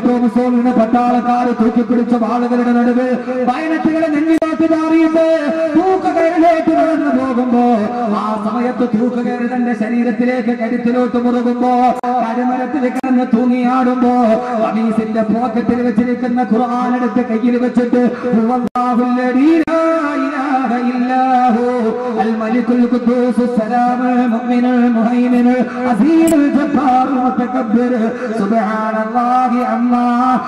Benito മുസോളിന് പട്ടാളക്കാര് തൂക്കിപ്പിടിച്ച വാളുകളുടെ നടുവ് വയനത്തുകളെ നെഞ്ഞിനകത്ത് ചാറിയിട്ട് തൂക്കുകയറിലേക്ക് നടന്നു പോകുമ്പോ ആ സമയത്ത് തൂക്കുകയറി തന്റെ ശരീരത്തിലേക്ക് കരുത്തിലോട്ട് മുറുകുമ്പോ കരുമരത്തിൽ കിടന്ന് തൂങ്ങിയാടുമ്പോ അമീസിന്റെ പോക്കറ്റിൽ വെച്ചിരിക്കുന്ന ഖുർആൻ എടുത്ത് കയ്യിൽ വെച്ചിട്ട് ഹുവല്ലാഹുല്ലദീ ലാ ഇലാഹ ഇല്ലാഹു الملك القدوس السلام المؤمن المهيمن العزيز الجبار المتكبر سبحان الله عما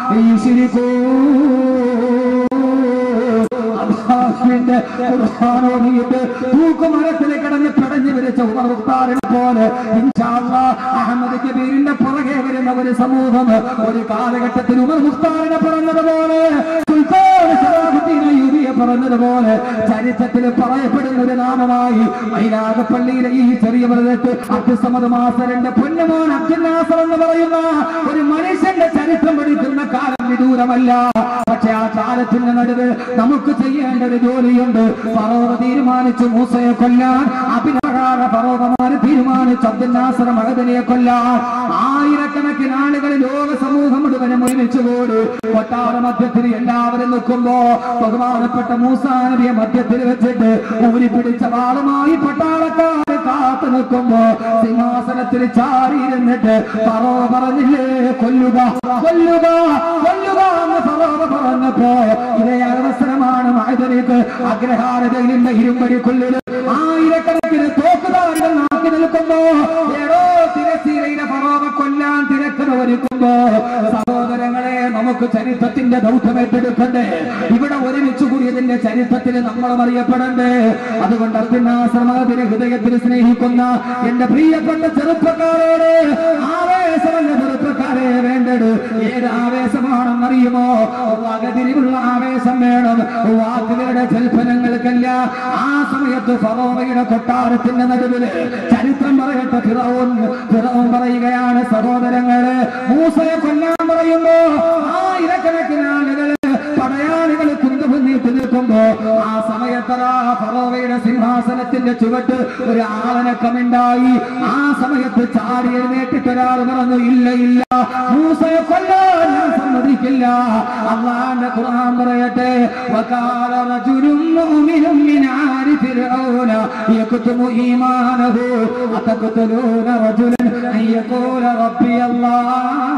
يشركون അള്ളാഹുവിന്റെ ഖുർആൻ ഓതിയിട്ട് തൂക്കുമരത്തിൽ കിടന്ന് പിടഞ്ഞു വിരിച്ച ഉമർ മുഖ്താറിനെ പോലെ ഇൻഷാ അല്ലാഹ് അഹമ്മദ് കബീറിന്റെ പുറകെ വരുന്ന ഒരു സമൂഹം ഒരു കാലഘട്ടത്തിൽ ഉമർ മുഖ്താറിനെ പറഞ്ഞതുപോലെ സുൽത്താൻ സലാഹുദ്ദീൻ അയ്യൂബിയെ പറഞ്ഞതുപോലെ ചരിത്രത്തിൽ പറയപ്പെടുന്ന ഒരു നാമമായി മൈനാഗപ്പള്ളിയിലെ ഈ ചെറിയ പ്രദേശത്ത് അബ്ദുസമദ് മാസരന്റെ പൊന്നുമോൻ അബ്ദുൽ നാസർ എന്ന് പറയുന്ന ഒരു മനുഷ്യന്റെ ചരിത്രം പഠിക്കുന്ന കാലം വിദൂരമല്ല പക്ഷെ ആ കാലത്തിന്റെ നടുവ് നമുക്ക് ചെയ്യേണ്ട ഒരു ജോലിയുണ്ട് ഫറോവ തീരുമാനിച്ചു മൂസയെ കൊല്ലാൻ അഭിനവകാര ഫറോവമാര് തീരുമാനിച്ചു അബ്ദുൽ നാസർ മഹദനിയെ കൊല്ലാൻ ആയിരക്കണക്കിന് ആളുകൾ ലോക സമൂഹം മുഴുവനും ഒരുമിച്ച് കൂടി കൊട്ടാര മധ്യത്തിൽ എല്ലാവരും നിൽക്കുമ്പോ ബഹുമാനപ്പെട്ട മൂസാ നബിയെ മധ്യത്തിൽ വെച്ചിട്ട് ഊരി പിടിച്ച വാളുമായി പട്ടാളക്കാര് കാത്തു നിൽക്കുമ്പോ സിംഹാസനത്തിൽ ചാരിയിരുന്നിട്ട് ഫറോ പറഞ്ഞില്ലേ കൊല്ലുക കൊല്ലുക കൊല്ലുക എന്ന് ഫറോവ പറഞ്ഞപ്പോ ഇതേ അവസരമാണ് മഹദനിക്ക് അഗ്രഹാരതയിലിന്റെ ഇരുമ്പടിക്കുള്ളിൽ ആയിരക്കണക്കിന് തോക്കുതാരികൾ നാക്കി നിൽക്കുമ്പോ ഏടോ തിരശ്ശീലയിലെ ഫറോവ കൊല്ലാൻ തിരക്കഥ ഒരുക്കുമ്പോ സഹോദരങ്ങളെ നമുക്ക് ചരിത്രത്തിന്റെ ദൗത്യം ഏറ്റെടുക്കണ്ടേ ഇവിടെ ഒരുമിച്ച് കൂടിയതിന്റെ ചരിത്രത്തിൽ നമ്മളും അറിയപ്പെടണ്ടേ അതുകൊണ്ട് അർജുനാശ്രമത്തിന്റെ ഹൃദയത്തിൽ സ്നേഹിക്കുന്ന എന്റെ പ്രിയപ്പെട്ട ചെറുപ്പക്കാരോട് ആവേശമല്ല ചെറുപ്പക്കാരെ വേണ്ടത് ഏത് ആവേശമാണെന്നറിയുമോ വകതിരിവുള്ള ആവേശം വേണം വാക്കുകളുടെ ജൽപ്പനങ്ങൾക്കല്ല ആ സമയത്ത് ഫറോവയുടെ കൊട്ടാരത്തിന്റെ നടുവില് ചരിത്രം പറയട്ടെ ഫിറോൻ ഫിറോൻ പറയുകയാണ് സഹോദരങ്ങള് മൂസയെ കൊല്ലാൻ പറയുമ്പോ ആയിരക്കണക്കിന് ആളുകള് പടയാളികൾ കുന്തുപുന്നീട്ട് നിൽക്കുമ്പോ ആ സമയത്തതാ ഫറോവയുടെ സിംഹാസനത്തിന്റെ ചുവട്ട് ഒരു ആളനക്കമുണ്ടായി ആ സമയത്ത് ചാടി എഴുന്നേറ്റിട്ട് ഒരാൾ പറഞ്ഞു ഇല്ല ഇല്ല മൂസയെ കൊല്ലാൻ ഞാൻ സമ്മതിക്കില്ല അള്ളാന്റെ ഖുർആൻ പറയട്ടെ വകാല റജുലും മുഅ്മിനും മിൻ ആരി ഫിർഔന യക്തുമു ഈമാനഹു അതഖ്തുലൂന റജുലൻ അൻ യഖൂല റബ്ബി അല്ലാഹ്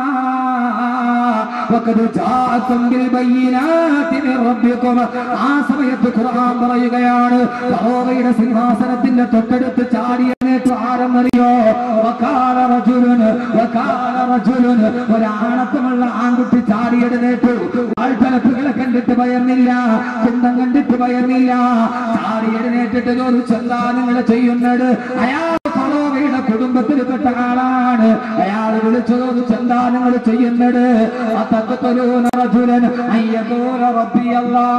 وقد جاءكم بالبينات من ربكم ആ സമയത്ത് ഖുർആൻ പറയുകയാണ് ഫറോവയുടെ സിംഹാസനത്തിന്റെ തൊട്ടടുത്ത് ചാടി എഴുന്നേറ്റ് ആരെന്നറിയോ വകാല റജുലുന് വകാല റജുലുന് ഒരാണത്തമുള്ള ആൺകുട്ടി ചാടി എഴുന്നേറ്റു ആൾത്തലപ്പുകളെ കണ്ടിട്ട് ഭയന്നില്ല കുന്തം കണ്ടിട്ട് ഭയന്നില്ല ചാടി എഴുന്നേറ്റിട്ട് ചോദിച്ചു എന്താ നിങ്ങൾ ചെയ്യുന്നത് അയാൾ ഫറോവയുടെ കുടുംബത്തിൽപ്പെട്ട ആളാണ് അയാൾ വിളിച്ചു ചോദിച്ചു എന്താ നിങ്ങൾ ചെയ്യുന്നത് അതഖ്തുലൂന റജുലൻ അയ്യഖൂല റബ്ബി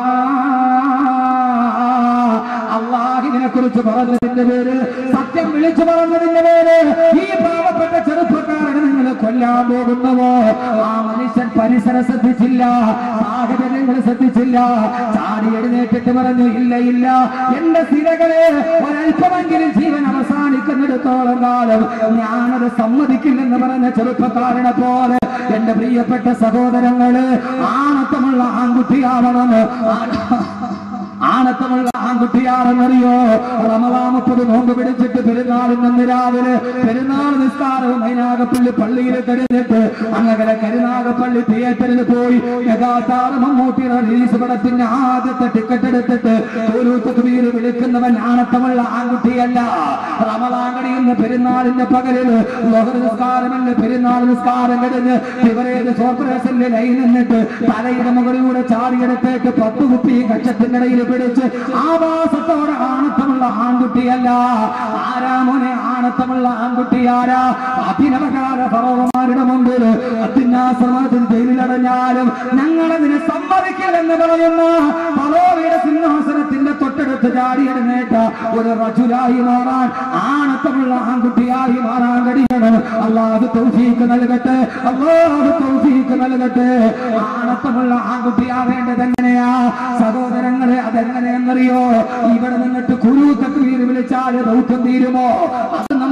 അല്ലാഹ് അള്ളാഹിനെ കുറിച്ച് പറഞ്ഞതിന്റെ പേര് സത്യം വിളിച്ചു പറഞ്ഞതിന്റെ പേര് ഈ പാവപ്പെട്ട ചെറുപ്പക്കാരനെ നിങ്ങൾ കൊല്ലാൻ പോകുന്നവോ ആ മനുഷ്യൻ പരിസരം ശ്രദ്ധിച്ചില്ല സാഹചര്യങ്ങൾ ശ്രദ്ധിച്ചില്ല ചാടി എഴുന്നേറ്റിട്ട് പറഞ്ഞു ഇല്ല ഇല്ല എന്റെ സ്ഥിരകളെ ഒരല്പമെങ്കിലും ജീവൻ അവസാനിക്കുന്നിടത്തോളം കാലം ഞാനത് സമ്മതിക്കില്ലെന്ന് പറഞ്ഞ ചെറുപ്പക്കാരനെ പോലെ എന്റെ പ്രിയപ്പെട്ട സഹോദരങ്ങള് ആണത്തമുള്ള ആൺകുട്ടിയാവണം ആണത്തമുള്ള ആൺകുട്ടിയാണെന്നറിയോ റമദാ മുപ്പത് നോമ്പ് പിടിച്ചിട്ട് പെരുന്നാളിന് രാവിലെ പെരുന്നാൾ നിസ്കാരവും മൈനാഗപ്പള്ളി പള്ളിയിൽ കഴിഞ്ഞിട്ട് അങ്ങനെ കരുനാഗപ്പള്ളി തിയേറ്ററിൽ പോയി യഥാതാറ് മമ്മൂട്ടി റിലീസ് പടത്തിന്റെ ആദ്യത്തെ ടിക്കറ്റ് എടുത്തിട്ട് ഒരു തക്ബീർ വിളിക്കുന്നവൻ ആണത്തമുള്ള ആൺകുട്ടിയല്ല റമദാൻ കഴിയുന്ന പെരുന്നാളിന്റെ പകലിൽ ലോഹർ നിസ്കാരമല്ല പെരുന്നാൾ നിസ്കാരം കഴിഞ്ഞ് ഇവരേത് കോർപ്പറേഷനിലെ ലൈൻ നിന്നിട്ട് തലയുടെ മുകളിലൂടെ ചാടിയെടുത്തേക്ക് പത്ത് കുപ്പി കക്ഷത്തിന്റെ ഇടയിൽ പിടിച്ച് ആവാസത്തോടെ ആണത്തമുള്ള ആൺകുട്ടിയല്ല ആരാ മോനെ ആണത്തമുള്ള ആൺകുട്ടി ആരാ അഭിനവകാല ഫറോവമാരുടെ മുമ്പിൽ അത്യുന്നാശ്രമത്തിൽ ജയിലിലടഞ്ഞാലും ഞങ്ങളതിന് സമ്മതിക്കില്ലെന്ന് പറയുന്ന ഫറോവയുടെ സിംഹാസനത്തിന്റെ തൊട്ടടുത്ത് ചാടിയെടുന്നേറ്റ ഒരു റജുലായി മാറാൻ ആണത്തമുള്ള ആൺകുട്ടിയായി മാറാൻ കഴിയണം അള്ളാഹു തൗഫീക്ക് നൽകട്ടെ അള്ളാഹു തൗഫീക്ക് നൽകട്ടെ ആണത്തമുള്ള ആൺകുട്ടിയാവേണ്ടത് എങ്ങനെയാ സഹോദരങ്ങളെ അതെങ്ങനെയെന്നറിയോ ഇവിടെ നിന്നിട്ട് കുരു തക്വീർ വിളിച്ചാൽ ദൗത്യം തീരുമോ അത് നമ്മൾ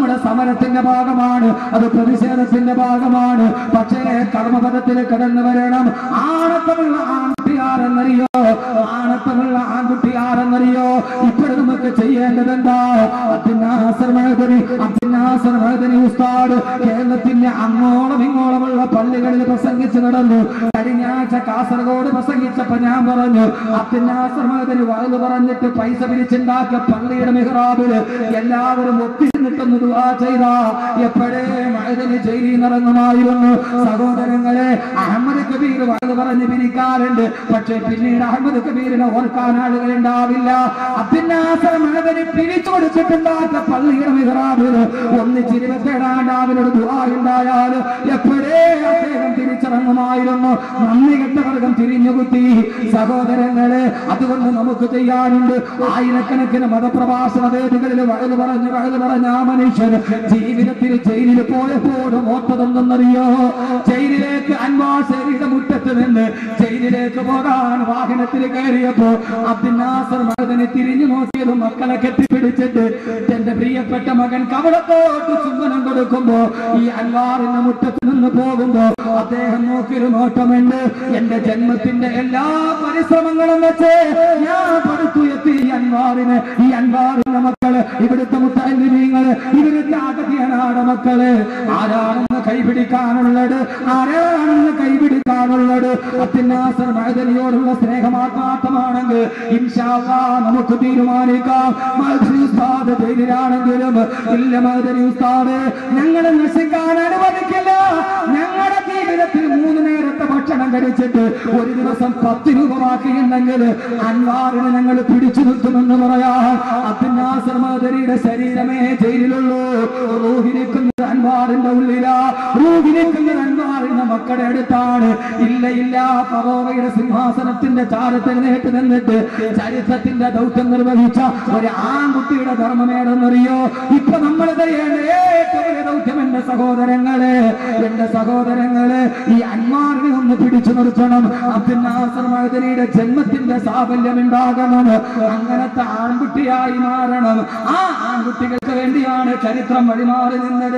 നമ്മുടെ സമരത്തിന്റെ ഭാഗമാണ് അത് പ്രതിഷേധത്തിന്റെ ഭാഗമാണ് പക്ഷേ കർമ്മപദത്തിൽ കടന്നു വരണം ആണത്തമുള്ള ആൺകുട്ടിയാരെന്നറിയോ ആണത്തമുള്ള ആൺകുട്ടിയാരെന്നറിയോ ഇപ്പോഴും നമുക്ക് ചെയ്യേണ്ടത് എന്താ അബ്ദുനാസർ മഹദനി അബ്ദുനാസർ മഹദനി ഉസ്താദ് കേരളത്തിന്റെ അങ്ങോളം ഇങ്ങോളമുള്ള പള്ളികളിൽ പ്രസംഗിച്ചു നടന്നു കഴിഞ്ഞ ആഴ്ച കാസർഗോഡ് പ്രസംഗിച്ചപ്പോ ഞാൻ പറഞ്ഞു അബ്ദുനാസർ മഹദനി വാഴ്ന്നു പറഞ്ഞിട്ട് പൈസ പിരിച്ചുണ്ടാക്കിയ പള്ളിയുടെ മെഹ്റാബില് എല്ലാവരും ഒത്തിരുന്നിട്ടൊന്ന് ദുആ ചെയ്ത എപ്പോഴേ മഹദനി ജയിലിൽ നിറങ്ങുമായിരുന്നു സഹോദരങ്ങളെ അഹമ്മദ് കബീർ വാഴ്ന്നു പറഞ്ഞ് പിരിക്കാറുണ്ട് പക്ഷേ പിന്നീട് അഹമ്മദ് കബീറിനെ ഓർക്കാൻ ആളുകൾ ഉണ്ടാവില്ല അബ്ദുനാസർ മഹദനി പിരിച്ചു കൊടുത്തിട്ടുണ്ടാക്കിയ പള്ളിയുടെ മെഹ്റാബില് ഒന്നിച്ചിരുപത്തേഴാണ്ട് അവനോട് ദുആ ഉണ്ടായാൽ എപ്പോഴേ അദ്ദേഹം തിരിച്ചിറങ്ങുമായിരുന്നു നന്ദി കെട്ടവർഗം തിരിഞ്ഞുകുത്തി സഹോദരങ്ങളെ അതുകൊണ്ട് നമുക്ക് ചെയ്യാനുണ്ട് ആയിരക്കണക്കിന് മതപ്രഭാഷണ വേദികളിൽ വഴുതു പറഞ്ഞ് വഴുതു പറഞ്ഞ ആ മനുഷ്യൻ ജീവിതത്തിൽ ജയിലിൽ പോയപ്പോഴും ഓർത്തതെന്തെന്നറിയോ ജയിലിലേക്ക് അൻവാശേരിയുടെ മുറ്റത്ത് നിന്ന് ജയിലിലേക്ക് പോകാൻ വാഹനത്തിൽ കയറിയപ്പോ അബ്ദുനാസർ മകനെ തിരിഞ്ഞു നോക്കിയത് മക്കളെ കെട്ടിപ്പിടിച്ചിട്ട് എന്റെ പ്രിയപ്പെട്ട മകൻ കവളത്തോട്ട് ചുംബനം കൊടുക്കുമ്പോ ഈ അൻവാറിന്റെ മുറ്റത്ത് നിന്ന് പോകുമ്പോ അദ്ദേഹം നോക്കിയൊരു നോട്ടമുണ്ട് എന്റെ ജന്മത്തിന്റെ എല്ലാ പരിശ്രമങ്ങളും വെച്ച് ഞാൻ പടുത്തുയർത്തി ഈ അൻവാറിന് ഈ അൻവാറിന്റെ മക്കള് ഇവിടുത്തെ മുത്തല്ലിമീങ്ങള് ഇവിടുത്തെ അഗതിയനാട് മക്കള് ആരാണെന്ന് കൈപിടിക്കാനുള്ളത് ആരാണെന്ന് കൈപിടിക്കാനുള്ളത് അത്തിനാസർ മഴതലിയോടുള്ള സ്നേഹമാത്മാർത്ഥമാണെങ്കിൽ ഇൻഷാല്ലാ നമുക്ക് തീരുമാനിക്കാം മഹദരി ഉസ്താദ് ജയിലിലാണെങ്കിലും ഇല്ല മഹദരി ഉസ്താദ് ഞങ്ങളെ നശിക്കാൻ അനുവദിക്കില്ല ഞങ്ങളുടെ ജീവിതത്തിൽ മൂന്ന് നേരത്തെ ഭക്ഷണം കഴിച്ചിട്ട് ഒരു ദിവസം പത്ത് രൂപമാക്കിയിട്ടുണ്ടെങ്കിൽ അൻവാറിനെ ഞങ്ങൾ പിടിച്ചു നിർത്തുമെന്ന് പറയാം അബ്ദുനാസർ മഹദരിയുടെ ശരീരമേ ജയിലിലുള്ളൂ റൂഹിരിക്കുന്നത് അൻവാറിന്റെ ഉള്ളിലാ റൂഹിരിക്കുന്നത് അൻവാറിന്റെ മക്കളുടെ അടുത്താണ് ഇല്ല ഇല്ല ഫറോവയുടെ സിംഹാസനത്തിന്റെ ചാരത്തിൽ നേട്ട് നിന്നിട്ട് ചരിത്രത്തിന്റെ ദൗത്യം നിർവഹിച്ച ഒരു ആൺകുട്ടിയുടെ ധർമ്മമേടെന്നറിയോ ഇപ്പൊ നമ്മൾ ചെയ്യേണ്ട ഏറ്റവും വലിയ ദൗത്യം എന്റെ സഹോദരങ്ങളെ എന്റെ സഹോദരങ്ങളെ ഈ അന്മാറിനെ ഒന്ന് പിടിച്ചു നിർത്തണം അബ്ദുനാസർ മഹദരിയുടെ ജന്മത്തിന്റെ സാഫല്യം ഉണ്ടാകണം അങ്ങനത്തെ ആൺകുട്ടിയായി മാറണം ആ ആൺകുട്ടികൾക്ക് വേണ്ടിയാണ് ചരിത്രം വഴിമാറി നിന്നത്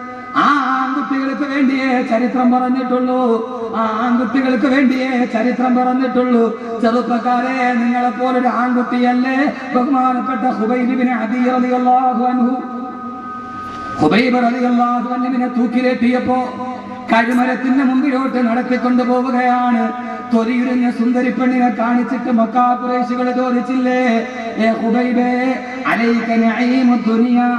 ആ ആൺകുട്ടികൾക്ക് വേണ്ടിയേ ചരിത്രം പറഞ്ഞിട്ടുള്ളൂ ആ ആൺകുട്ടികൾക്ക് വേണ്ടിയേ ചരിത്രം പറഞ്ഞിട്ടുള്ളൂ ചെറുപ്പക്കാരെ നിങ്ങളെ പോലൊരു ആൺകുട്ടിയല്ലേ ബഹുമാനപ്പെട്ട ഹുബൈബിനെ അധികാഹു അൻഹു ഹുബൈബ് റളിയല്ലാഹു അൻഹുവിനെ തൂക്കിലേറ്റിയപ്പോ കഴിമരത്തിന്റെ മുമ്പിലോട്ട് നടത്തിക്കൊണ്ടു പോവുകയാണ് തൊലിയുരിഞ്ഞ സുന്ദരി പെണ്ണിനെ കാണിച്ചിട്ട് മക്കാ കുറേശികൾ ചോദിച്ചില്ലേ ഏ ഹുബൈബേ അലൈക നഈമു ദുനിയാ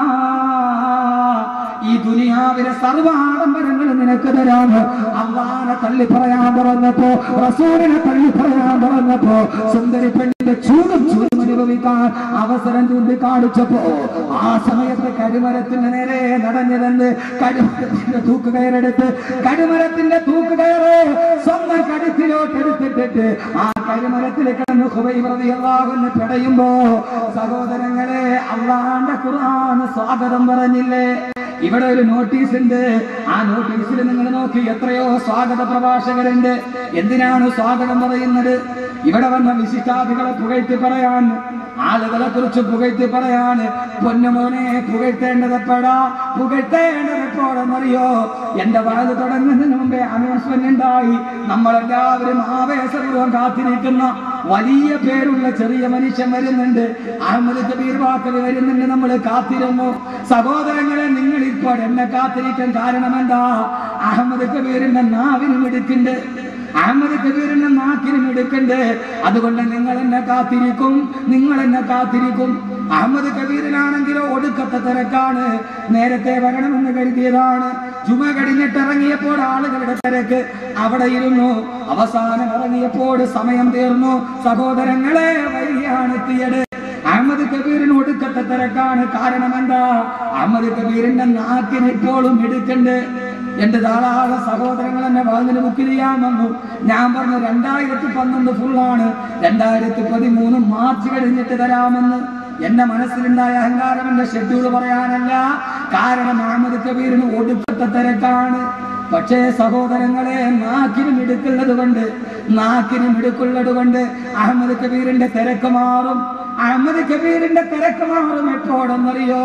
ഈ ദുനിയാവിലെ സർവാഡംബരങ്ങൾ നിനക്ക് തരാണ് അള്ളാനെ തള്ളി പറയാൻ പറഞ്ഞപ്പോ റസൂലിനെ തള്ളി പറയാൻ പറഞ്ഞപ്പോ സുന്ദരി പെണ്ണിന്റെ ചൂടും ചൂടും അനുഭവിക്കാൻ അവസരം ചൂണ്ടിക്കാണിച്ചപ്പോ ആ സമയത്ത് കരുമരത്തിന് നേരെ നടഞ്ഞതെന്ന് കരുമരത്തിന്റെ തൂക്കുകയറെടുത്ത് കരുമരത്തിന്റെ തൂക്കുകയറ് സ്വന്തം കഴുത്തിലോട്ട് എടുത്തിട്ടിട്ട് ആ കരുമരത്തിൽ കിടന്ന് ഹുബൈവ്രതിയല്ലാകുന്ന പിടയുമ്പോ സഹോദരങ്ങളെ അള്ളാന്റെ ഖുർആൻ സ്വാഗതം പറഞ്ഞില്ലേ ഇവിടെ ഒരു നോട്ടീസ് ഉണ്ട് ആ നോട്ടീസിൽ നിങ്ങൾ നോക്കി എത്രയോ സ്വാഗത പ്രഭാഷകരുണ്ട് എന്തിനാണ് സ്വാഗതം പറയുന്നത് ഇവിടെ വന്ന വിശിഷ്ടാദികളെ പുകഴ്ത്തി പറയാൻ ആളുകളെ കുറിച്ച് പുകഴ്ത്തി പറയാൻ പൊന്നുമോനെ പുകഴ്ത്തേണ്ടത് എപ്പോഴാ പുകഴ്ത്തേണ്ടത് എപ്പോഴെന്നറിയോ എന്റെ വാത് തുടങ്ങുന്നതിന് മുമ്പേ അനൗൺസ്മെന്റ് ഉണ്ടായി നമ്മളെല്ലാവരും ആവേശപൂർവ്വം കാത്തിരിക്കുന്ന വലിയ പേരുള്ള ചെറിയ മനുഷ്യൻ വരുന്നുണ്ട് അഹമ്മദ് കബീർ വാക്കൽ വരുന്നുണ്ട് നമ്മൾ കാത്തിരുന്നു സഹോദരങ്ങളെ നിങ്ങൾ ഇപ്പോൾ എന്നെ കാത്തിരിക്കാൻ കാരണം എന്താ അഹമ്മദ് കബീറിന്റെ നാവിനും എടുക്കുന്നുണ്ട് അഹമ്മദ് കബീറിന്റെ നാക്കിനും എടുക്കണ്ട് അതുകൊണ്ട് നിങ്ങൾ എന്നെ കാത്തിരിക്കും നിങ്ങൾ എന്നെ കാത്തിരിക്കും അഹമ്മദ് കബീറിനാണെങ്കിലോ ഒടുക്കത്തെ തിരക്കാണ് നേരത്തെ വരണമെന്ന് കരുതിയതാണ് ചുമ കഴിഞ്ഞിട്ട് ഇറങ്ങിയപ്പോൾ ആളുകളുടെ തിരക്ക് അവിടെ ഇരുന്നു അവസാനം ഇറങ്ങിയപ്പോൾ സമയം തീർന്നു സഹോദരങ്ങളെ വഴിയാണ് എത്തിയത് അഹമ്മദ് കബീറിന് ഒടുക്കത്തെ തിരക്കാണ് കാരണം എന്താ അഹമ്മദ് കബീറിന്റെ നാക്കിന് ഇപ്പോഴും എടുക്കണ്ട് എന്റെ ധാരാളം സഹോദരങ്ങൾ എന്നെ വാതിന് ബുക്ക് ചെയ്യാൻ വന്നു ഞാൻ പറഞ്ഞു രണ്ടായിരത്തി പന്ത്രണ്ട് ഫുള്ളാണ് രണ്ടായിരത്തി പതിമൂന്ന് മാർച്ച് കഴിഞ്ഞിട്ട് തരാമെന്ന് എന്റെ മനസ്സിലുണ്ടായ അഹങ്കാരം എന്റെ ഷെഡ്യൂൾ പറയാനല്ല കാരണം അഹമ്മദ് കബീറിന് ഒടുക്കത്തെ തിരക്കാണ് പക്ഷേ സഹോദരങ്ങളെ നാക്കിനും ഇടുക്കുള്ളത് കൊണ്ട് നാക്കിനും ഇടുക്കുള്ളത് കൊണ്ട് അഹമ്മദ് കബീറിന്റെ തിരക്ക് മാറും അഹമ്മദ് കബീറിന്റെ തിരക്ക് മാറും എപ്പോഴെന്നറിയോ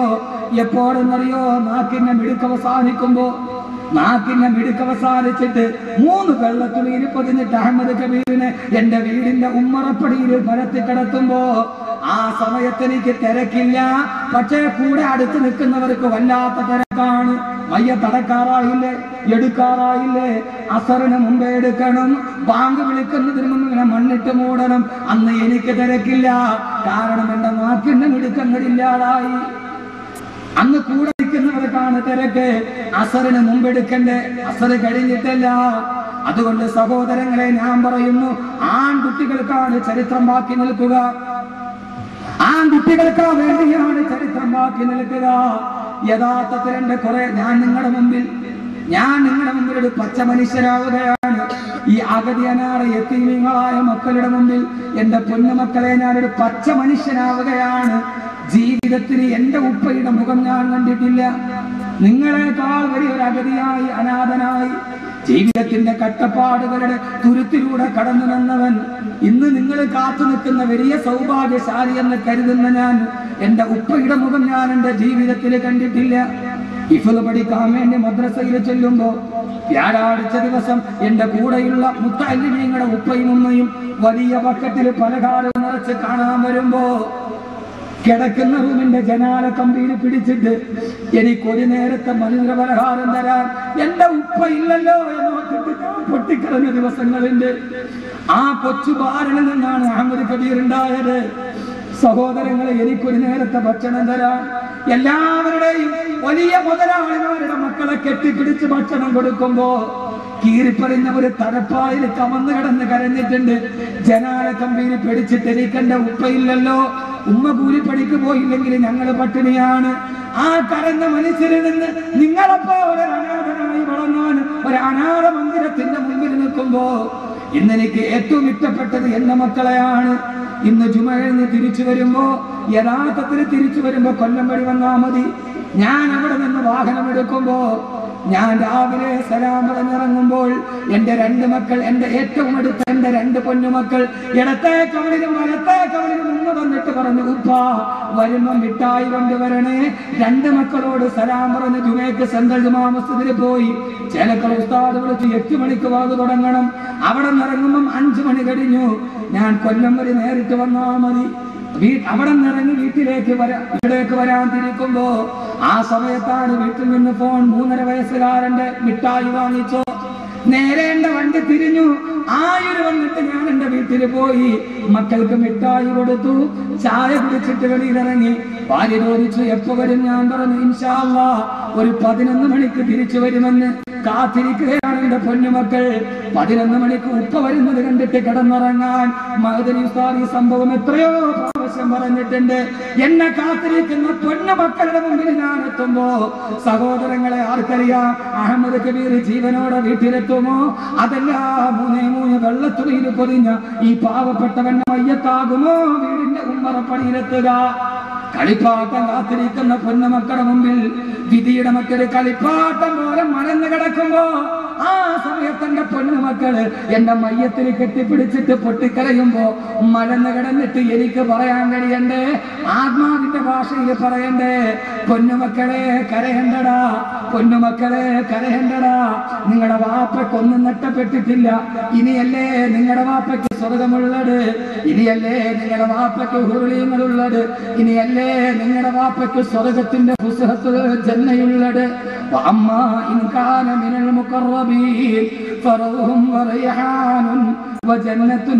എപ്പോഴെന്നറിയോ നാക്കിന്റെ മിടുക്ക് അവസാനിക്കുമ്പോ നാക്കിന്റെ മിടുക്ക് അവസാനിച്ചിട്ട് മൂന്ന് വെള്ളത്തുണിയിൽ പൊതിഞ്ഞിട്ട് അഹമ്മദ് കബീറിനെ എന്റെ വീടിന്റെ ഉമ്മറപ്പടിയിൽ മരത്തി കിടത്തുമ്പോ ആ സമയത്ത് എനിക്ക് തിരക്കില്ല പക്ഷേ കൂടെ അടുത്ത് നിൽക്കുന്നവർക്ക് വല്ലാത്ത തിരക്കാണ് മയ്യ തടക്കാറായില്ലേ എടുക്കാറായില്ലേ അസറിന് മുമ്പേ എടുക്കണം ബാങ്ക് വിളിക്കുന്നതിന് മുമ്പ് ഇങ്ങനെ മണ്ണിട്ട് മൂടണം അന്ന് എനിക്ക് തിരക്കില്ല കാരണം എന്റെ നാക്കിന്റെ മിടുക്കങ്ങളില്ലാതായി അന്ന് കൂടെ നിൽക്കുന്നവർക്കാണ് തിരക്ക് അസറിന് മുമ്പെടുക്കണ്ടേ അസറ് കഴിഞ്ഞിട്ടല്ല അതുകൊണ്ട് സഹോദരങ്ങളെ ഞാൻ പറയുന്നു ആൺകുട്ടികൾക്കാണ് ചരിത്രം ബാക്കി നിൽക്കുക ആൺകുട്ടികൾക്ക് വേണ്ടിയാണ് ചരിത്രം ബാക്കി നിൽക്കുക യഥാർത്ഥത്തിൽ എന്റെ കുറെ ഞാൻ നിങ്ങളുടെ മുമ്പിൽ ഞാൻ നിങ്ങളുടെ മുമ്പിൽ ഒരു പച്ച മനുഷ്യരാവുകയാണ് ഈ അഗതിയനാറ് എത്തിമീങ്ങളായ മക്കളുടെ മുമ്പിൽ എന്റെ പൊന്നുമക്കളെ ഞാനൊരു പച്ച മനുഷ്യനാവുകയാണ് ജീവിതത്തിന് എന്റെ ഉപ്പയുടെ മുഖം ഞാൻ കണ്ടിട്ടില്ല നിങ്ങളെക്കാൾ വലിയൊരു അഗതിയായി അനാഥനായി ജീവിതത്തിന്റെ കട്ടപ്പാടുകളുടെ തുരുത്തിലൂടെ കടന്നു വന്നവൻ ഇന്ന് നിങ്ങൾ കാത്തു നിൽക്കുന്ന വലിയ സൗഭാഗ്യശാലി എന്ന് കരുതുന്ന ഞാൻ എന്റെ ഉപ്പയുടെ മുഖം ഞാൻ എന്റെ ജീവിതത്തിൽ കണ്ടിട്ടില്ല ഇഫല് പഠിക്കാൻ വേണ്ടി മദ്രസയിൽ ചെല്ലുമ്പോ വ്യാഴാഴ്ച ദിവസം എന്റെ കൂടെയുള്ള മുത്തല്ലിമീങ്ങളുടെ ഉപ്പയും ഉമ്മയും വലിയ ബക്കറ്റിൽ പലകാലം നിറച്ച് കാണാൻ വരുമ്പോ കിടക്കുന്ന റൂമിന്റെ ജനാല കമ്പിയിൽ പിടിച്ചിട്ട് എനിക്ക് ഒരു നേരത്തെ മനുഷ്യ പലഹാരം തരാൻ എന്റെ ഉപ്പ ഇല്ലല്ലോ എന്ന് ഓർത്തിട്ട് ഞാൻ പൊട്ടിക്കറഞ്ഞ ദിവസങ്ങളുണ്ട് ആ കൊച്ചു ബാരനിൽ നിന്നാണ് അഹമ്മദ് കബീർ ഉണ്ടായത് സഹോദരങ്ങളെ എനിക്കൊരു നേരത്തെ ഭക്ഷണം തരാൻ എല്ലാവരുടെയും വലിയ മുതലാളിമാരുടെ മക്കളെ കെട്ടിപ്പിടിച്ച് ഭക്ഷണം കൊടുക്കുമ്പോ കീറിപ്പറിഞ്ഞ ഒരു തലപ്പായിൽ കമന്ന് കിടന്ന് കരഞ്ഞിട്ടുണ്ട് ജനാല കമ്പിയിൽ പിടിച്ചിട്ട് എനിക്കെന്റെ ഉപ്പയില്ലല്ലോ ഉമ്മ കൂലിപ്പണിക്ക് പോയില്ലെങ്കിൽ ഞങ്ങൾ പട്ടിണിയാണ് ആ കരഞ്ഞ മനുഷ്യരിൽ നിന്ന് നിങ്ങളെപ്പോ ഒരു അനാഥനായി വളർന്നാൻ ഒരു അനാഥ മന്ദിരത്തിന്റെ മുമ്പിൽ നിൽക്കുമ്പോ ഇന്ന് എനിക്ക് ഏറ്റവും ഇഷ്ടപ്പെട്ടത് എന്റെ മക്കളെയാണ് ഇന്ന് ജുമഴിഞ്ഞ് തിരിച്ചു വരുമ്പോ യഥാർത്ഥത്തിൽ തിരിച്ചു വരുമ്പോ കൊല്ലം വഴി വന്നാ മതി ഞാൻ അവിടെ നിന്ന് വാഹനം എടുക്കുമ്പോ ഞാൻ രാവിലെ സലാം പറഞ്ഞിറങ്ങുമ്പോൾ എന്റെ രണ്ട് മക്കൾ എന്റെ ഏറ്റവും അടുത്ത എന്റെ രണ്ട് പൊന്നുമക്കൾ ഇടത്തെ കവളിലും വലത്തെ കവളിലും മുങ്ങ വന്നിട്ട് പറഞ്ഞു ഉപ്പ വരുമ്പം മിഠായി കൊണ്ടുവരണേ രണ്ട് മക്കളോട് സലാം പറഞ്ഞ് ജുമേക്ക് സെൻട്രൽ ജുമാ മസ്ജിദിൽ പോയി ചേലക്കൾ ഉസ്താദ് വിളിച്ച് എട്ട് മണിക്ക് വാത് തുടങ്ങണം അവിടെ നിറങ്ങുമ്പം അഞ്ചു മണി കഴിഞ്ഞു ഞാൻ കൊല്ലം വരെ നേരിട്ട് വന്നാ മതി വീ- അവിടെ നിറങ്ങി വീട്ടിലേക്ക് വരാ ഇവിടേക്ക് വരാൻ തിരിക്കുമ്പോ ആ സമയത്താണ് വീട്ടിൽ നിന്ന് ഫോൺ മൂന്നര വയസ്സുകാരന്റെ മിഠായി വാങ്ങിച്ചോ നേരെ എന്റെ വണ്ടി തിരിഞ്ഞു ആയൊരു വന്നിട്ട് ഞാൻ എന്റെ വീട്ടിൽ പോയി മക്കൾക്ക് മിഠായി കൊടുത്തു ചായ കുടിച്ചിട്ട് വെളിയിലിറങ്ങി ഭാര്യ ചോദിച്ചു എപ്പോ വരും ഞാൻ പറഞ്ഞു ഇൻഷാല്ല ഒരു പതിനൊന്ന് മണിക്ക് തിരിച്ചു വരുമെന്ന് കാത്തിരിക്കുകയാണ് എന്റെ പൊന്നുമക്കൾ പതിനൊന്ന് മണിക്ക് ഉപ്പ വരുന്നത് കണ്ടിട്ട് കിടന്നുറങ്ങാൻ മഹദനി ഉസ്താദ് ഈ സംഭവം എത്രയോ പ്രാവശ്യം പറഞ്ഞിട്ടുണ്ട് എന്നെ കാത്തിരിക്കുന്ന പൊന്നു മക്കളുടെ മുമ്പിൽ ഞാൻ എത്തുമ്പോ സഹോദരങ്ങളെ ആർക്കറിയാം അഹമ്മദ് കബീർ ജീവനോടെ വീട്ടിലെത്തുമോ അതല്ല മൂന്നേ മൂന്ന് വെള്ളത്തുണിയിൽ പൊതിഞ്ഞ ഈ പാവപ്പെട്ടവന്റെ മയ്യത്താകുമോ വീടിന്റെ ഉമ്മറപ്പണിയിലെത്തുക കളിപ്പാട്ടം കാത്തിരിക്കുന്ന പൊന്നുമക്കളുടെ മുമ്പിൽ വിധിയുടെ മറ്റൊരു കളിപ്പാട്ടം പോലെ മറന്നു കിടക്കുമ്പോ ആ സമയത്ത് എന്റെ പൊന്നുമക്കള് എന്റെ മയ്യത്തിൽ കെട്ടിപ്പിടിച്ചിട്ട് പൊട്ടിക്കരയുമ്പോ മലന്ന് കിടന്നിട്ട് എനിക്ക് പറയാൻ കഴിയണ്ടേ ആത്മാവിന്റെ ഭാഷയിൽ പറയണ്ടേ പൊന്നുമക്കളെ കരയണ്ടടാ പൊന്നുമക്കളെ കരയണ്ടടാ നിങ്ങളുടെ വാപ്പയ്ക്കൊന്നും നഷ്ടപ്പെട്ടിട്ടില്ല ഇനിയല്ലേ നിങ്ങളുടെ വാപ്പയ്ക്ക് സ്വർഗമുള്ളത് ഇനിയല്ലേ നിങ്ങളുടെ വാപ്പയ്ക്ക് ഹുരുളീങ്ങളുള്ളത് ഇനിയല്ലേ നിങ്ങളുടെ വാപ്പയ്ക്ക് സ്വർഗത്തിന്റെ പുസ്തകത്തിൽ ജന്നയുള്ളത് അമ്മ ഇൻകാന മിനൽ മുഖറബീൻ ഫറഹും വറയ്ഹാനും വജന്നത്തുൻ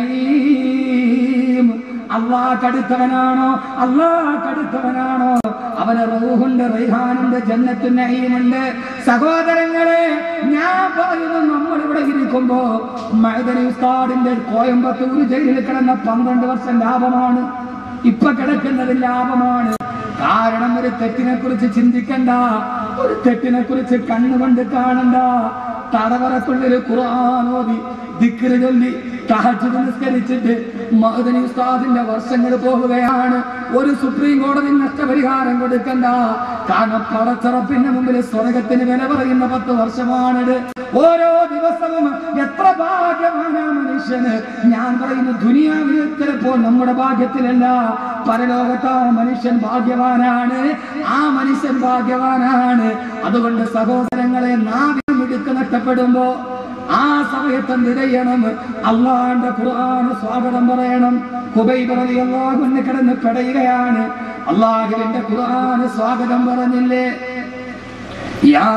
നഈം അള്ളാഹ് കടുത്തവനാണോ അള്ളാഹ് കടുത്തവനാണോ അവന് റൂഹുണ്ട് റൈഹാനുണ്ട് ജന്നത്തു നഈമുണ്ട് സഹോദരങ്ങളെ ഞാൻ പറയുന്നു നമ്മൾ ഇവിടെ ഇരിക്കുമ്പോ മൈദനി ഉസ്താദിന്റെ കോയമ്പത്തൂർ ജയിലിൽ കിടന്ന പന്ത്രണ്ട് വർഷം ലാഭമാണ് ഇപ്പൊ കിടക്കുന്നത് ലാഭമാണ് കാരണം ഒരു തെറ്റിനെ കുറിച്ച് ചിന്തിക്കണ്ട ഒരു തെറ്റിനെ കുറിച്ച് കണ്ണുകൊണ്ട് കാണണ്ട തടവറക്കുള്ളിൽ ഖുർആാനോദി ദിക്റ് ചൊല്ലി തഹജ്ജുദ് നിസ്കരിച്ചിട്ട് മഹദനി ഉസ്താദിന്റെ വർഷങ്ങൾ പോവുകയാണ് ഒരു സുപ്രീം കോടതി നഷ്ടപരിഹാരം കൊടുക്കണ്ട കാരണം പടച്ചറപ്പിന്റെ മുമ്പിൽ സ്വർഗത്തിന് വില പറയുന്ന പത്ത് വർഷമാണിത് ഓരോ ദിവസവും എത്ര ഭാഗ്യമാനാ മനുഷ്യൻ മനുഷ്യന് ഞാൻ പറയുന്നു ദുനിയാവിൽ ചിലപ്പോൾ നമ്മുടെ ഭാഗ്യത്തിലല്ല പരലോകത്ത് ആ മനുഷ്യൻ ഭാഗ്യവാനാണ് ആ മനുഷ്യൻ ഭാഗ്യവാനാണ് അതുകൊണ്ട് സഹോദരങ്ങളെ നാവിനും ഇടുക്ക് നഷ്ടപ്പെടുമ്പോ ആ സമയത്ത് എന്ത് ചെയ്യണം അള്ളാന്റെ ഖുർആന് സ്വാഗതം പറയണം കുബൈബ് റളിയല്ലാഹു അൻഹു കിടന്ന് പെടയുകയാണ് അള്ളാഹുവിന്റെ ഖുർആന് സ്വാഗതം പറഞ്ഞില്ലേ യാ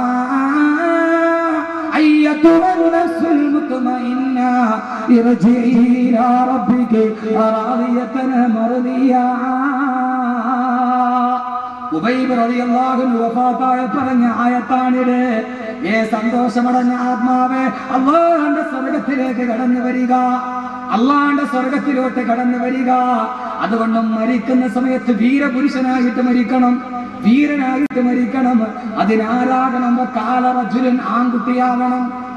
أيتها النفس المطمئنة ارجعي إلى ربك راضية مرضية ഉബൈബ് റളിയല്ലാഹു അൻഹു വഫാത്തായ പറഞ്ഞ ആയത്താണിത് ഏ സന്തോഷമടഞ്ഞ ആത്മാവേ അള്ളാഹന്റെ സ്വർഗത്തിലേക്ക് കടന്നു വരിക അള്ളാഹന്റെ സ്വർഗത്തിലോട്ട് കടന്നു വരിക അതുകൊണ്ട് മരിക്കുന്ന സമയത്ത് വീരപുരുഷനായിട്ട് മരിക്കണം വീരനായിട്ട് മരിക്കണം അതിനാരാകണം കാലറജുലൻ ആൺകുട്ടിയാകണം